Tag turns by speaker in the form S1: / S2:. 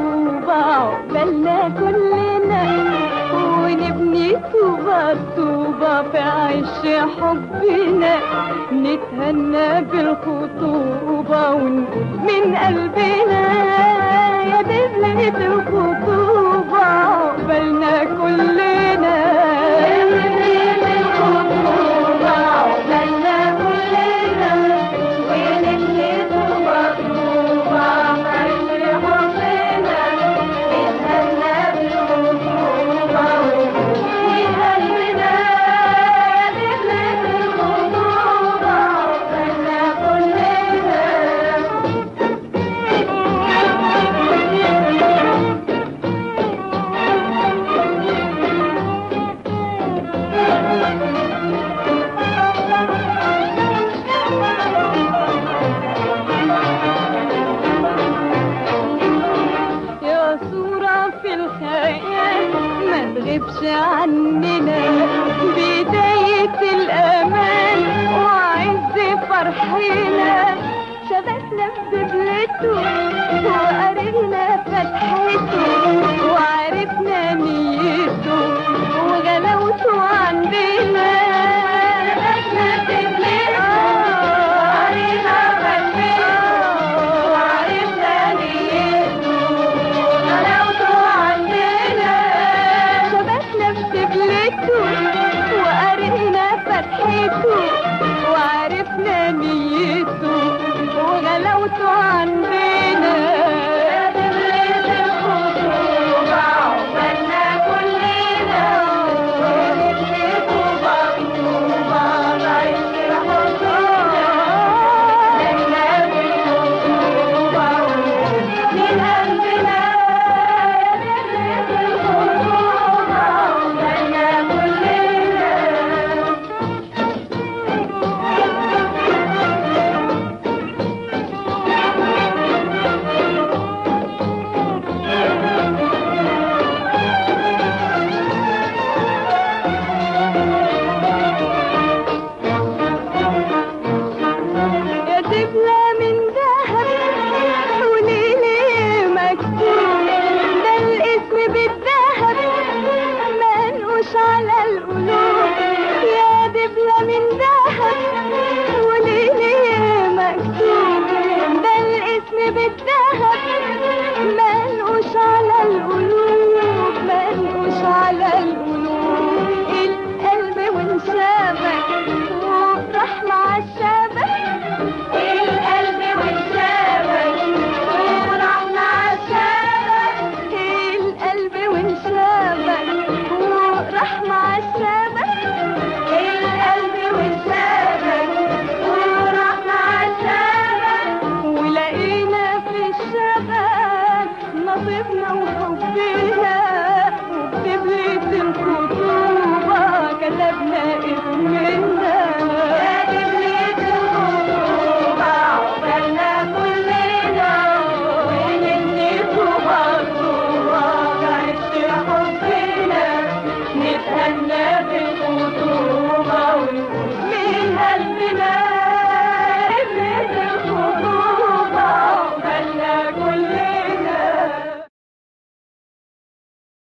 S1: طوبة عقبالنا كلنا ونبني طوبة طوبة في عش حبنا نتهنى بالخطوبة ونقول من قلبنا يا دبلة الخطوبة عقبالنا كلنا يا دبلة الخطوبة عقبالنا كلنا ونبني طوبة طوبة في عش حبنا نتهنى بالخطوبة ونقول من قلبنا يا دبلة الخطوبة عقبالنا كلنا يا صورة في الخيال ما تغيبش عننا بداية الأمان وعز فرحنا شبكنا بدبلته وقرينا فتحته وعرفنا نيته وغلاوته عندنا شبكنا بدبلته وقرينا فتحته وعرفنا نيته غلاوته عندنا شبكنا بدبلته وقرينا فتحته وعرفنا نيته وغلاوته عندنا يا دبلة الخطوبة عقبالنا كلنا ونبني طوبة بطوبة بعيش حبنا لنا بالخطوبة من قلبنا يا دبلة الخطوبة عقبالنا كلنا يا دبلة من ذهب وليلي مكتوب ده الاسم بالذهب منقوش على القلوب يا دبلة من ذهب وليلي مكتوب ده الاسم بالذهب منقوش على القلوب منقوش على القلوب القلب وانشابك وراح مع الشبك القلب وانشابك وراح مع الشبك القلب وانشابك وراح مع الشبك القلب وانشابك وراح مع الشبك ولقينا في الشبك نصيبنا وحبنا